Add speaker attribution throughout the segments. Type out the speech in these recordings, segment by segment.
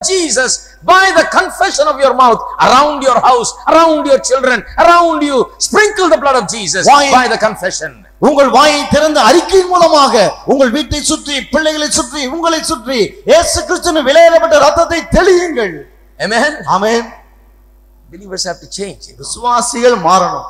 Speaker 1: Jesus by the confession of your mouth around your house, around your children, around you. Sprinkle the blood of Jesus
Speaker 2: Why?
Speaker 1: by the confession.
Speaker 2: உங்கள் வாயை திறந்த அறிக்கை மூலமாக உங்கள் வீட்டை சுற்றி பிள்ளைகளை சுற்றி உங்களை சுற்றி இயேசு கிறிஸ்துவின் விலையிடப்பட்ட ரத்தத்தை தெளியுங்கள்
Speaker 1: Amen.
Speaker 2: Amen
Speaker 1: Believers have to change.
Speaker 2: விசுவாசிகள் மாறணும்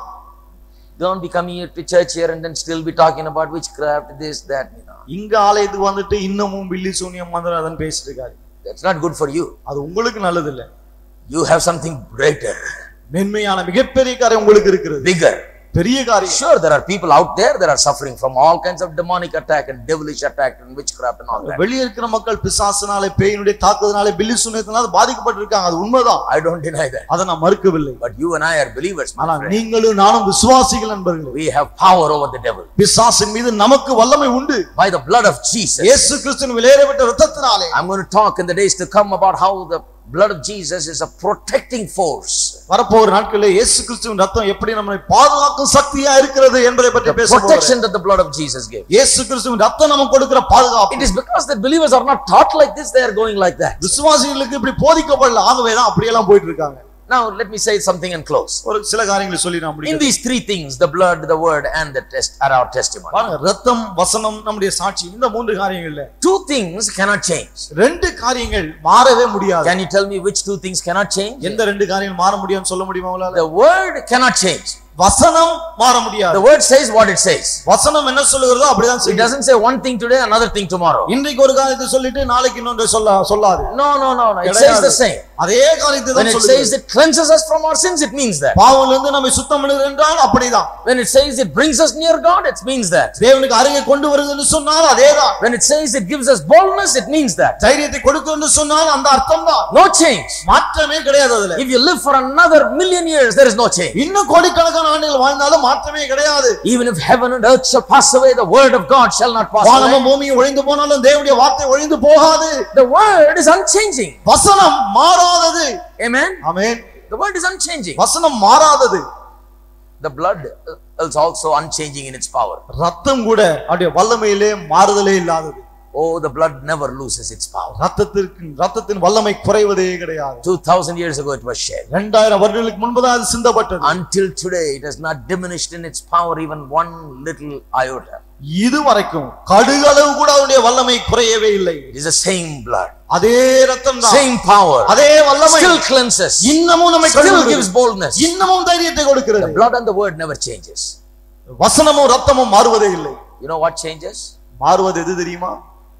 Speaker 1: Don't be coming here to church here and then still be talking about witchcraft, this, that. You know.
Speaker 2: இங்க ஆலயத்துக்கு வந்துட்டு இன்னமும் பில்லி சூனியம் மந்திரம் அதன் பேசிட்டு இருக்காரு
Speaker 1: That's not good for you.
Speaker 2: அது உங்களுக்கு நல்லது இல்ல
Speaker 1: You have something greater,
Speaker 2: மென்மையான மிகப்பெரிய காரியம் உங்களுக்கு இருக்கிறது
Speaker 1: bigger.
Speaker 2: பெரிய காரியம்
Speaker 1: Sure, there are people out there that are suffering from all kinds of demonic attack and devilish attack and witchcraft and all that.
Speaker 2: வெளியே இருக்கிற மக்கள் பிசாசினாலே பேயினுடைய தாக்குதனாலே பில்லி சூனியத்தினால பாதிக்கப்பட்டிருக்காங்க அது உண்மைதான்
Speaker 1: I don't deny that.
Speaker 2: அதை நான் மறுக்கவில்லை
Speaker 1: But you and I are believers, my
Speaker 2: ஆனா
Speaker 1: friend.
Speaker 2: நீங்களும் நானும் விசுவாசிகள் நண்பர்களே
Speaker 1: We have power over the devil.
Speaker 2: பிசாசின் மீது நமக்கு வல்லமை உண்டு
Speaker 1: By the blood of Jesus.
Speaker 2: இயேசு கிறிஸ்துவின் விலையேறப்பட்ட ரத்தத்தினாலே
Speaker 1: I'm going to talk in the days to come about how the blood of Jesus is a protecting force.
Speaker 2: வரப்போகிற நாட்களில் இயேசு கிறிஸ்துவின் ரத்தம் எப்படி நம்மை பாதுகாக்கும் சக்தியா இருக்கிறது என்பதை பற்றி பேச போகிறேன்.
Speaker 1: Protection that the blood of Jesus gives.
Speaker 2: இயேசு கிறிஸ்துவின் ரத்தம் நமக்கு கொடுக்கிற பாதுகாப்பு
Speaker 1: It is because the believers are not taught like this, they are going like that.
Speaker 2: விசுவாசிகளுக்கு இப்படி போதிக்கப்படல ஆகவே தான் அப்படியெல்லாம் போயிட்டு இருக்காங்க
Speaker 1: Now, let me say something and close.
Speaker 2: ஒரு சில காரியங்களை சொல்லி நான்
Speaker 1: In
Speaker 2: முடிக்கிறேன்
Speaker 1: these three things, the blood, the word, and the test are our testimony.
Speaker 2: பாருங்க ரத்தம் வசனம் நம்முடைய சாட்சி இந்த மூன்று காரியங்கள்ல
Speaker 1: Two things cannot change.
Speaker 2: ரெண்டு காரியங்கள் மாறவே முடியாது
Speaker 1: Can you tell me which two things cannot change?
Speaker 2: எந்த ரெண்டு காரியங்கள் மாற முடியும்னு சொல்ல முடியுமா உங்களால
Speaker 1: The word cannot change.
Speaker 2: வசனம் மாற முடியாது
Speaker 1: The word says what it says.
Speaker 2: வசனம் என்ன சொல்லுகிறதோ அப்படிதான்
Speaker 1: It
Speaker 2: செய்யும்
Speaker 1: doesn't say one thing today, another thing tomorrow.
Speaker 2: இன்றைக்கு ஒரு காரியத்தை சொல்லிட்டு நாளைக்கு இன்னொன்று சொல்ல சொல்லாது
Speaker 1: No, no, no, no. It says the same.
Speaker 2: அதே காரியத்தை
Speaker 1: When
Speaker 2: தான்
Speaker 1: it
Speaker 2: சொல்லுகிறது
Speaker 1: says it cleanses us from our sins, it means that.
Speaker 2: பாவம்ல இருந்து நம்மை சுத்தம் பண்ணுகிறது என்றால் அப்படிதான்
Speaker 1: When it says it brings us near God, it means that.
Speaker 2: தேவனுக்கு அருகே கொண்டு வருதுன்னு சொன்னால் அதேதான்
Speaker 1: When it says it gives us boldness, it means that.
Speaker 2: தைரியத்தை கொடுக்குன்னு சொன்னால் அந்த அர்த்தம் தான்
Speaker 1: No change.
Speaker 2: மாற்றமே கிடையாது அதுல
Speaker 1: If you live for another million years, there is no change.
Speaker 2: இன்னும் கோடிக்கணக்கான ஆண்டுகள் வாழ்ந்தாலும் மாற்றமே கிடையாது
Speaker 1: Even if heaven and earth shall pass away, the word of God shall not pass away.
Speaker 2: வானமும் பூமியும் ஒழிந்து போனாலும் தேவனுடைய வார்த்தை ஒழிந்து போகாது
Speaker 1: The word is unchanging.
Speaker 2: வசனம் மாறாதது
Speaker 1: Amen.
Speaker 2: Amen
Speaker 1: The word is unchanging.
Speaker 2: வசனம் மாறாதது
Speaker 1: The blood is also unchanging in its power.
Speaker 2: ரத்தம் கூட அவருடைய வல்லமையிலே மாறுதலே இல்லாதது
Speaker 1: Oh, the blood never loses its power.
Speaker 2: ரத்தத்திற்கு ரத்தத்தின் வல்லமை குறைவதே கிடையாது
Speaker 1: 2000 years ago it was shed.
Speaker 2: இரண்டாயிரம் வருடங்களுக்கு முன்புதான் அது சிந்தப்பட்டது
Speaker 1: Until today, it has not diminished in its power even one little iota.
Speaker 2: இதுவரைக்கும் கடுகளவு கூட அவருடைய வல்லமை குறையவே இல்லை
Speaker 1: It is the same blood,
Speaker 2: அதே ரத்தம் தான்
Speaker 1: same power,
Speaker 2: அதே வல்லமை
Speaker 1: still cleanses,
Speaker 2: இன்னமும் நம்மை
Speaker 1: still
Speaker 2: கழுவுகிறது.
Speaker 1: gives boldness.
Speaker 2: இன்னமும் தைரியத்தை
Speaker 1: The
Speaker 2: கொடுக்கிறது
Speaker 1: blood and the word never changes.
Speaker 2: வசனமும் ரத்தமும் மாறுவதே இல்லை
Speaker 1: You know what changes?
Speaker 2: மாறுவது எது தெரியுமா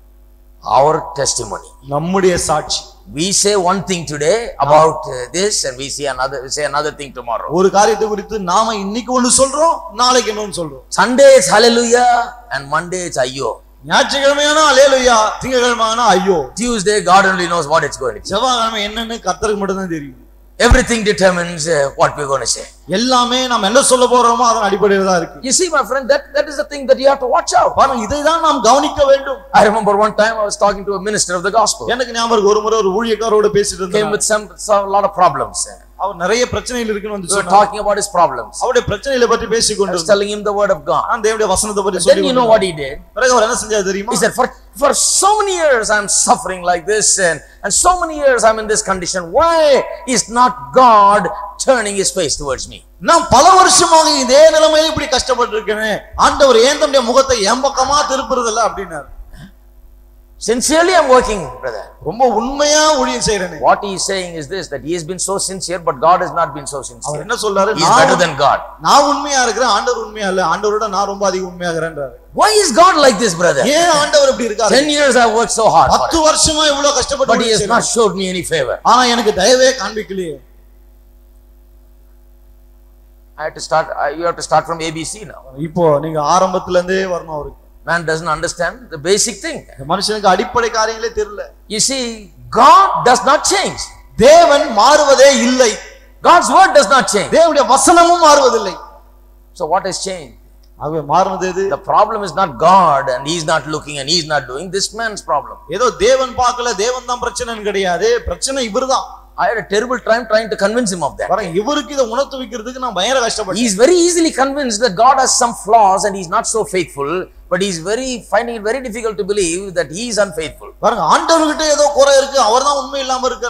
Speaker 1: Our testimony.
Speaker 2: நம்முடைய சாட்சி
Speaker 1: We say one thing today about uh, this, and we see another. We say another thing tomorrow.
Speaker 2: ஒரு காரியத்தை குறித்து நாம இன்னைக்கு ஒண்ணு சொல்றோம் நாளைக்கு இன்னொன்னு சொல்றோம்
Speaker 1: Sunday it's hallelujah, and Monday it's ayyo.
Speaker 2: ஞாயிற்றுக்கிழமையானா அலேலுயா திங்கக்கிழமையானா ஐயோ
Speaker 1: Tuesday, God only knows what it's going to be.
Speaker 2: செவ்வாய்க்கிழமை என்னன்னு கர்த்தருக்கு மட்டும்தான் தெரியும்
Speaker 1: Everything determines uh, what we're going to say.
Speaker 2: எல்லாமே நம்ம என்ன சொல்ல போறோமோ அதன் அடிப்படையில் தான் இருக்கு
Speaker 1: You see, my friend, that, that is the thing that you have to watch out.
Speaker 2: பாருங்க இதை தான் நாம் கவனிக்க வேண்டும்
Speaker 1: I remember one time I was talking to a minister of the gospel.
Speaker 2: எனக்கு ஞாபகம் இருக்கு, ஒரு முறை ஒரு ஊழியக்காரோட பேசிட்டு
Speaker 1: Came
Speaker 2: இருந்தேன்
Speaker 1: with some, some lot of problems.
Speaker 2: அவர் நிறைய பிரச்சனைகள் இருக்குன்னு வந்து
Speaker 1: We were
Speaker 2: சொன்னார்.
Speaker 1: talking about his problems.
Speaker 2: அவருடைய பிரச்சனைகளை பற்றி பேசிக்
Speaker 1: I was
Speaker 2: கொண்டு
Speaker 1: telling him the word of God.
Speaker 2: நான் தேவனுடைய வசனத்தை பற்றி
Speaker 1: Then
Speaker 2: சொல்லி
Speaker 1: you know what he did?
Speaker 2: பிறகு அவர் என்ன செஞ்சாரு தெரியுமா
Speaker 1: He said, for, for so many years I'm suffering like this and, and so many years I'm in this condition. Why is not God turning his face towards me?
Speaker 2: நான் பல வருஷமாக இதே நிலைமையில இப்படி கஷ்டப்பட்டு இருக்கேனே ஆண்டவர் ஏன் தம்முடைய முகத்தை என் பக்கமா திருப்புறது இல்ல அப்படின்னாரு
Speaker 1: Sincerely I'm working, brother.
Speaker 2: ரொம்ப உண்மையா ஊழியம் செய்யறேனே
Speaker 1: What he is saying is this, that he has been so sincere, but God has not been so
Speaker 2: our
Speaker 1: sincere.
Speaker 2: என்ன சொல்றாரு
Speaker 1: He is better
Speaker 2: நான்
Speaker 1: than God.
Speaker 2: நான் உண்மையா இருக்கிறேன் ஆண்டவர் உண்மையா இல்ல ஆண்டவரோட நான் ரொம்ப அதிக உண்மையாகிறேன்றாரு
Speaker 1: Why is God like this, brother?
Speaker 2: ஏன் ஆண்டவர் இப்படி இருக்காரு
Speaker 1: Ten years I've worked so hard for
Speaker 2: பத்து
Speaker 1: him,
Speaker 2: வருஷமா இவ்வளவு கஷ்டப்பட்டு
Speaker 1: but he
Speaker 2: ஊழியம்
Speaker 1: has
Speaker 2: செய்றேன்.
Speaker 1: not showed me any favor.
Speaker 2: ஆனா எனக்கு தயவே காண்பிக்கலையே
Speaker 1: I had to start, I, you have to start from ABC now.
Speaker 2: இப்போ நீங்க ஆரம்பத்துல இருந்தே வரணும் அவருக்கு
Speaker 1: Man doesn't understand the basic thing.
Speaker 2: இந்த மனுஷனுக்கு அடிப்படை காரியங்களே தெரியல
Speaker 1: You see, God does not change.
Speaker 2: தேவன் மாறுவதே இல்லை
Speaker 1: God's word does not change.
Speaker 2: தேவனுடைய வசனமும் மாறுவதில்லை
Speaker 1: So what has changed?
Speaker 2: ஆகவே மாறுனது எது
Speaker 1: The problem is not God and he's not looking and he's not doing. This man's problem.
Speaker 2: ஏதோ தேவன் பார்க்கல தேவன் தான் பிரச்சனைன்னு கிடையாது பிரச்சனை இவர்தான்
Speaker 1: I had a terrible time trying to convince him of that.
Speaker 2: பாருங்க இவருக்கு இதை உணர்த்து வைக்கிறதுக்கு நான் பயங்கர கஷ்டப்பட்டேன்
Speaker 1: He's very easily convinced that God has some flaws and he's not so faithful, but he's very finding it very difficult to believe that he is unfaithful.
Speaker 2: பாருங்க ஆண்டவர்கிட்ட ஏதோ குறை இருக்கு அவர் தான் உண்மை இல்லாம இருக்கிறார்